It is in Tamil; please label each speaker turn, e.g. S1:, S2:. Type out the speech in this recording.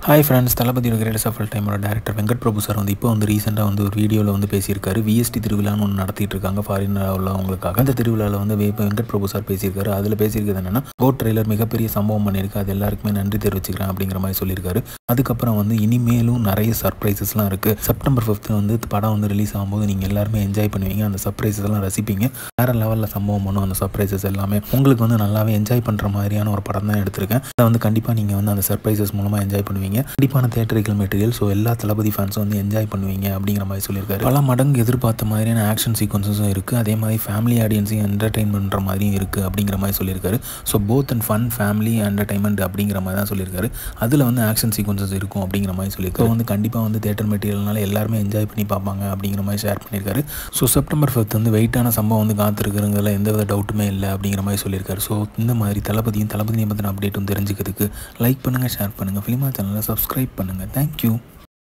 S1: ஹாய் ஃப்ரெண்ட்ஸ் தளபதியோட கிரேட்டஸ் ஆஃப் ஆல் டைமோட டேரக்டர் வெங்கட் பிரபு சார் வந்து இப்போ வந்து ரீசெண்டாக வந்து ஒரு வீடியோவில் வந்து பேசியிருக்காரு விஎஸ்டி திருவிழான்னு ஒன்று நடத்திட்டு இருக்காங்க ஃபாரின் உள்ளவங்களுக்காக அந்த திருவிழாவில் வந்து இப்போ வெங்கட் பிரபு சார் பேசியிருக்காரு அதில் பேசியிருக்கிறது என்னன்னா கோட் ட்ரெய்லர் மிகப்பெரிய சம்பவம் பண்ணியிருக்கு அது எல்லாருக்குமே நன்றி தெரிவிச்சுக்கிறேன் அப்படிங்கிற மாதிரி சொல்லியிருக்காரு அதுக்கப்புறம் வந்து இனிமேலும் நிறைய சர்ப்ரைசஸ்லாம் இருக்குது செப்டம்பர் ஃபிஃப்த் வந்து படம் வந்து ரிலீஸ் ஆகும்போது நீங்கள் எல்லாருமே என்ஜாய் பண்ணுவீங்க அந்த சர்ப்ரைசஸ் எல்லாம் ரசிப்பீங்க வேறு லெவலில் சம்பவம் பண்ணும் அந்த சர்ப்ரைசஸ் எல்லாமே உங்களுக்கு வந்து நல்லாவே என்ஜாய் பண்ணுற மாதிரியான ஒரு படம் தான் எடுத்திருக்கேன் அதை வந்து கண்டிப்பாக நீங்கள் வந்து அந்த சர்ப்ரைசஸ் மூலமாக என்ஜாய் பண்ணுவீங்க கண்டிப்பான தேட்டரிக்கல் மெட்டீரியல் ஸோ எல்லா தளபதி ஃபேன்ஸும் வந்து என்ஜாய் பண்ணுவீங்க அப்படிங்கிற மாதிரி சொல்லியிருக்காரு பல மடங்கு எதிர்பார்த்த மாதிரியான ஆக்ஷன் சீக்வன்சஸும் இருக்குது அதே மாதிரி ஃபேமிலி ஆடியன்ஸையும் என்டர்டெயின் பண்ணுற மாதிரியும் இருக்குது அப்படிங்கிற மாதிரி சொல்லியிருக்காரு so both and fun family entertainment அப்படிங்கிற மாதிரி தான் சொல்லியிருக்காரு அதில் வந்து ஆக்ஷன் சீக்வன்சஸ் இருக்கும் அப்படிங்கிற மாதிரி சொல்லியிருக்காரு வந்து கண்டிப்பாக வந்து தேட்டர் மெட்டீரியல்னால எல்லாருமே என்ஜாய் பண்ணி பார்ப்பாங்க அப்படிங்கிற மாதிரி ஷேர் பண்ணியிருக்காரு ஸோ செப்டம்பர் ஃபிஃப்த் வந்து வெயிட்டான சம்பவம் வந்து காத்திருக்குறதுல எந்த வித டவுட்டுமே இல்லை அப்படிங்கிற மாதிரி சொல்லியிருக்காரு ஸோ இந்த மாதிரி தளபதியும் தளபதியை பற்றின அப்டேட்டும் தெரிஞ்சுக்கிறதுக்கு லைக் பண்ணுங்கள் ஷேர் பண்ணுங்கள் ஃபிலிமா சேனலை சப்ஸ்கிரைப் பண்ணுங்கள் தேங்க்யூ